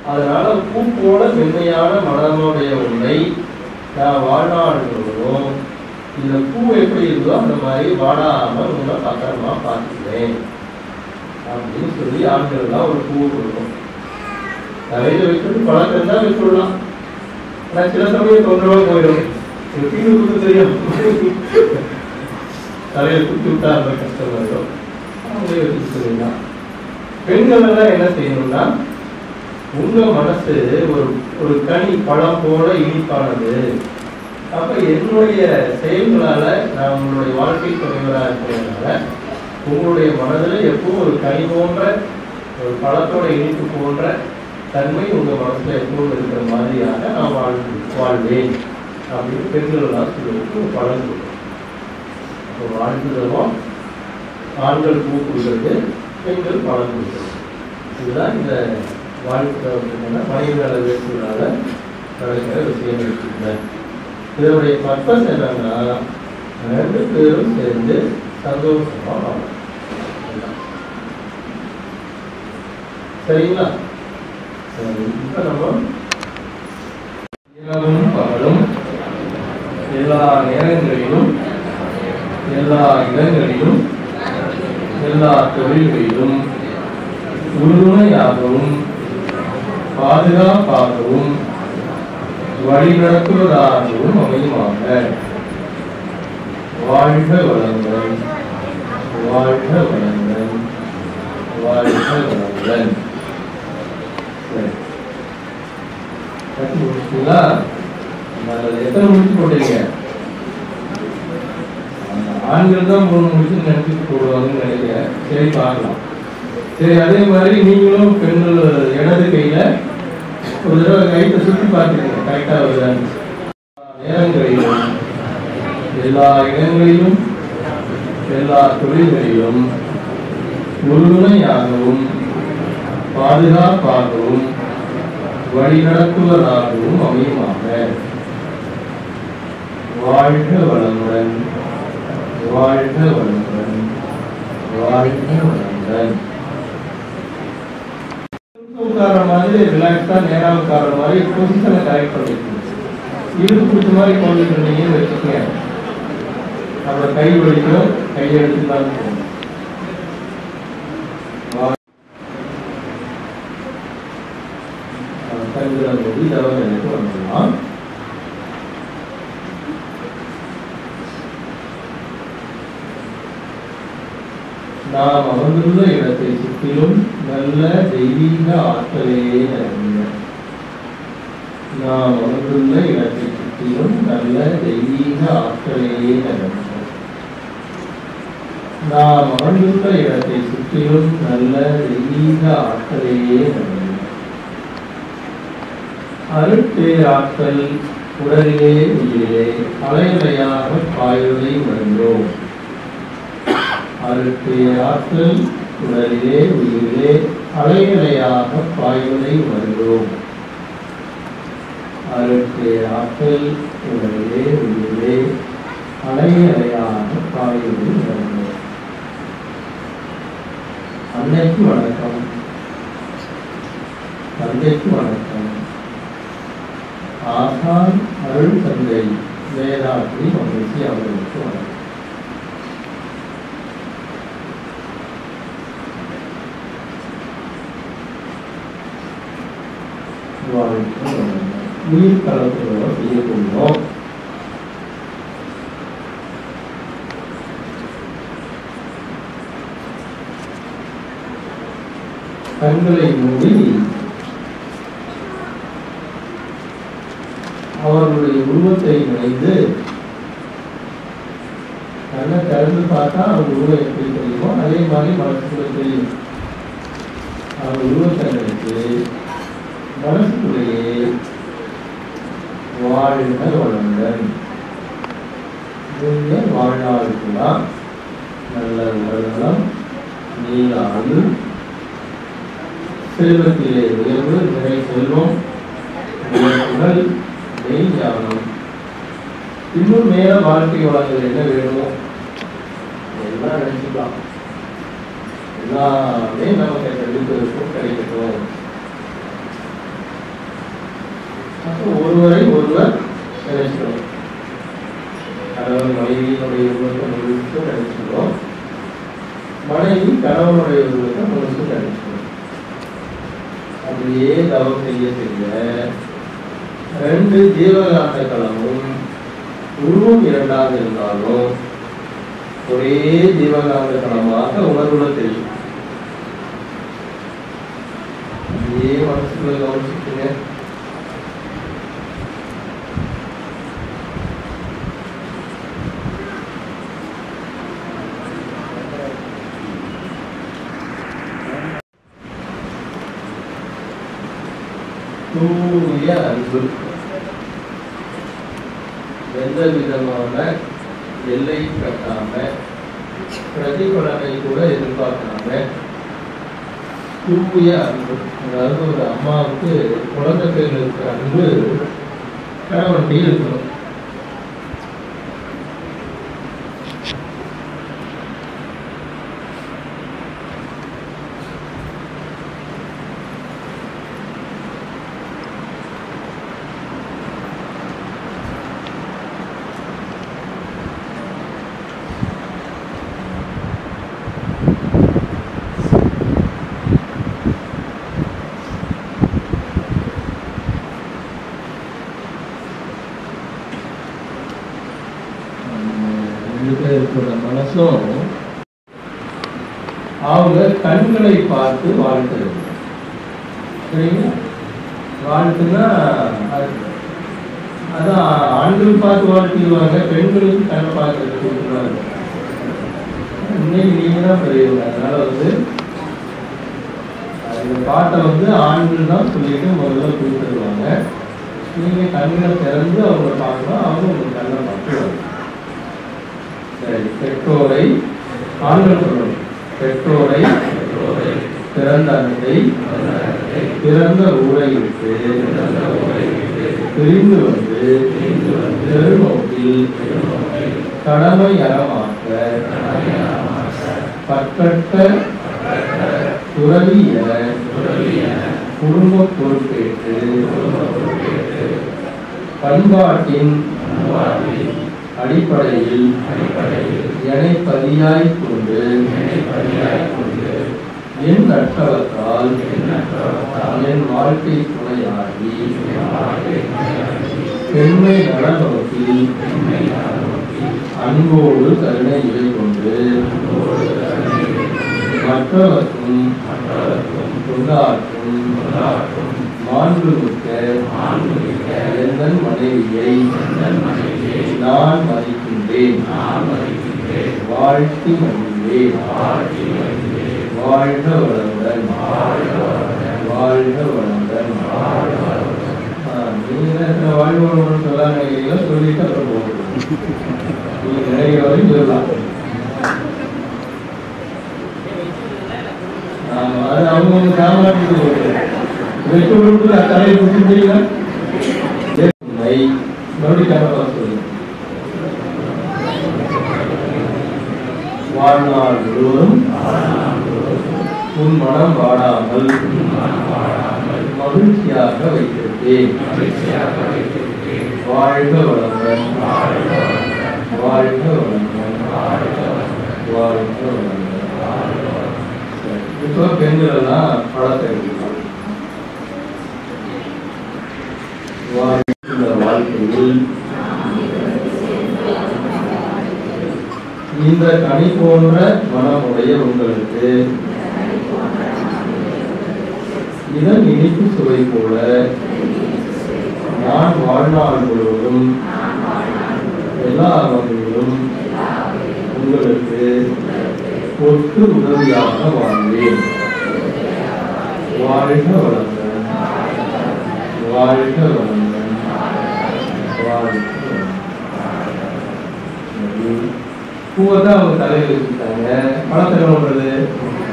அதனால பூ போல மென்மையான மனமுடைய உன்னை நான் வாழ்நாள் முழுவதும் இந்த பூ எப்படி இருந்தோ அந்த மாதிரி வாடாம உன்னை பத்திரமா பார்த்துக்கிறேன் அப்படின்னு சொல்லி ஆண்கள்லாம் ஒரு பூவை கொடுக்கும் தலையில வைக்கிறது பழக்கம் தான் வச்சுடலாம் ஆனா சில சமயம் தொந்தரவா போயிடும் எப்படின்னு கொடுக்க தெரியும் தலையில குத்தி விட்டா அந்த கஷ்டம் வரும் அவங்களே வச்சு சொல்லிடலாம் பெண்கள் எல்லாம் என்ன செய்யணும்னா உங்க மனசு ஒரு ஒரு கனி பழம் போல இனிப்பானது அப்ப என்னுடைய செயல்களால நான் உங்களுடைய வாழ்க்கை துணைவராக இருக்கிறதுனால உங்களுடைய மனதில் எப்பவும் ஒரு கனி போன்ற ஒரு பழத்தோட இனிப்பு போன்ற தன்மை உங்க மனசுல எப்பவும் இருக்கிற மாதிரியாக நான் வாழ் வாழ்வேன் அப்படின்னு பெண்கள் எல்லாம் சொல்லுவதற்கு ஒரு பழம் கொடுக்கும் அப்போ வாழ்ந்துதலும் ஆண்கள் பூ கொடுக்கிறது பெண்கள் பழம் கொடுக்கிறது இதுதான் இந்த வாழ்க்கை மனிதநல வேட்புகளால நடக்கிற விஷயம் இருக்குங்க இதனுடைய பர்பஸ் என்னன்னா ரெண்டு பேரும் சேர்ந்து சந்தோஷமா வாழணும் இதுதான். சரிங்களா சரி இப்ப நம்ம இரவும் பகலும் எல்லா நேரங்களிலும் எல்லா இடங்களிலும் எல்லா தொழில்களிலும் உறுதுணையாகவும் பாதுகாப்பாகவும் வழிநடத்துவதாகவும் அமையுமாக வாழ்க வளங்கள் வாழ்க வளங்கள் வாழ்க வளங்கள் சரி கட்டி முடிச்சிங்களா நல்லது எத்தனை முடிச்சு போட்டீங்க ஆண்கள் தான் மூணு முடிச்சு நினைச்சிட்டு போடுவாங்கன்னு நினைக்கிறேன் சரி பார்க்கலாம் சரி அதே மாதிரி நீங்களும் பெண்கள் இடது கையில ஒரு தடவை கைத்தை சுற்றி பார்த்துக்கங்க கரெக்டா வருதான்னு நேரங்களிலும் எல்லா இடங்களிலும் எல்லா தொழில்களிலும் உறுதுணையாகவும் பாதுகாப்பாகவும் வழிநடத்துவதாகவும் அமையுமாக வாழ்க வளமுடன் வாழ்க வளமுடன் வாழ்க வளமுடன் உட்கார்ற மாதிரி ரிலாக்ஸா நேரா உட்கார்ற மாதிரி பொசிஷனை கரெக்ட் பண்ணிக்கணும் இடுப்பு பிடிச்ச மாதிரி கொண்டுட்டு இருந்தீங்கன்னு வச்சுக்கோங்க அப்புறம் கை வலிக்கும் கையை எடுத்து தான் போகணும். வா- அஹ் கண்களை மூடி தவறு நினைத்து வந்துடலாம் நாம் அமர்ந்துள்ள இடத்தை சுற்றிலும் நல்ல தெய்வீக ஆற்றலே நிறைந்த நாம் அமர்ந்துள்ள இடத்தை சுற்றிலும் நல்ல தெய்வீக ஆற்றலே நிறைந்த நாம் அமர்ந்துள்ள இடத்தை சுற்றிலும் நல்ல தெய்வீக ஆற்றலே நிறைந்த அருட்பேராற்றல் உடலிலே உயிரிலே அலையலையாக பாய்வதை உணர்ந்தோம் அருட்பேராற்றல் உடலிலே உயிரிலே அலையலையாக பாய்வதை உணர்ந்தோம் அருட்பேராற்றல் உடலிலே உயிரிலே அலையலையாக பாய்வதை உணர்ந்தோம் அன்னைக்கு வணக்கம் தந்தைக்கு வணக்கம் ஆசான் அருள் தந்தை வேதாத்ரி மகிழ்ச்சி அவர்களுக்கு வணக்கம் வாழ்க்கை வளங்கள். உயிர் கலப்புகளோட செய்யக்கூடியோம் கண்களை மூடி அவர்களுடைய உருவத்தை நினைந்து கண்ணை திறந்து பார்த்தா அவங்க உருவம் எப்படி தெரியுமோ அதே மாதிரி மனசுக்குள்ள தெரியும் அவங்க உருவத்தை நினைத்து மனசுக்குள்ளேயே வாழ்க வளங்கள் நீங்க வாழ்நாளுக்குலாம் நல்ல உடல்நலம் நீல ஆயுள் செல்வத்திலே உயர்வு நிறை செல்வம் உடல் நெய் ஞானம் இன்னும் மேல வாழ்க்கை வளங்கள் என்ன வேணுமோ எல்லாம் நினைச்சுக்கலாம் எல்லாமே நமக்கு கிடைக்கிறதுக்கும் கிடைக்கட்டும் அப்போ ஒருவரை ஒருவர் நினைச்சுக்கணும் கணவன் மனைவியினுடைய உருவத்தை முழுக்க நினைச்சுக்கிறோம் மனைவி கணவனுடைய உருவத்தை முழுக்க நினைச்சுக்கணும் அப்படியே தவம் செய்ய செய்ய ரெண்டு ஜீவகாந்த களமும் உருவம் இரண்டாக இருந்தாலும் ஒரே ஜீவகாந்த களமாக உணர்வுல தெரியும் அப்படியே மனசுக்குள்ள கவனிச்சுக்கோங்க தூய அன்பு எந்த விதமான எல்லை கட்டாம பிரதிபலனை கூட எதிர்பார்க்காம தூய அன்பு அதாவது ஒரு அம்மாவுக்கு குழந்தை பேர் இருக்கிற அன்பு கணவன்கிட்ட இருக்கணும் ரெண்டு பேருக்கோட மனசும் அவங்க கண்களை பார்த்து வாழ்த்துறது சரிங்களா வாழ்த்துனா அது- அதான் ஆண்கள் பார்த்து வாழ்த்திடுவாங்க பெண்களுக்கு கண்ணை பார்க்கறது கொடுக்குறாங்க இன்னைக்கு நீங்க தான் பெரியவங்க அதனால வந்து அந்த பாட்டை வந்து ஆண்கள் தான் சொல்லிட்டு முதல்ல கொடுத்துருவாங்க நீங்க கண்களை திறந்து அவங்க பார்க்கலாம் அவங்க உங்க கண்ணை பார்த்துருவாங்க சரி பெற்றோரை ஆண்கள் சொல்லணும் பெற்றோரை பிறந்த அன்னை பிறந்த ஊரை விட்டு பிரிந்து வந்து பெருநோக்கில் கடமை அறமாக்க பற்கட்ட துறவி என குடும்ப பொறுப்பேற்று பண்பாட்டின் அடிப்படையில் எனை பதியாய் கொண்டு என் நட்டவத்தால் என் வாழ்க்கை துணையாகி பெண்மை நலநோக்கில் அன்போடு கருணை இவை கொண்டு மற்றவர்க்கும் தொண்டாற்றும் மாண்புமிக்க எந்தன் மனைவியை நான் மதிக்கின்றேன் வாழ்த்தி மகிழ்வேன் வாழ்க வளமுடன் வாழ்க வளமுடன் ஆ, நீங்க இந்த வாழ்க வளமுடன் சொல்ல நினைக்கிறீங்களா சொல்லிட்டு அப்புறம் போகணும் நீங்க நினைக்கிற வரையும் சொல்லலாம் ஆமா, அது அவங்க சாமானியத்துக்கு போகுது. வெட்டு விட்டு தலையை பிடிச்சிட்டீங்களா உண்மை மறுபடியும் கணவா சொல்லுங்க வாழ்நாள் முழுவதும் உன் மனம் வாடாமல் மகிழ்ச்சியாக வைத்திருப்பேன் வாழ்க வளமுடன் வாழ்க வளமுடன் வாழ்க வளமுடன் சரி. இப்போ பெண்கள் எல்லாம் படத்தை எடுக்கலாம் வாழ்கின்ற வாழ்க்கையில் இந்த கனி போன்ற மனமுடைய உங்களுக்கு இதன் இனிப்பு சுவை போல நான் வாழ்நாள் முழுவதும் எல்லா வகையிலும் உங்களுக்கு ஒட்டு உதவியாக வாழ்வேன் வாழ்க வளங்கள் வாழ்க வளங்கள் வாழ்க பூவை தான் அவங்க தலையில் வச்சுட்டாங்க பணத்தை என்ன பண்றது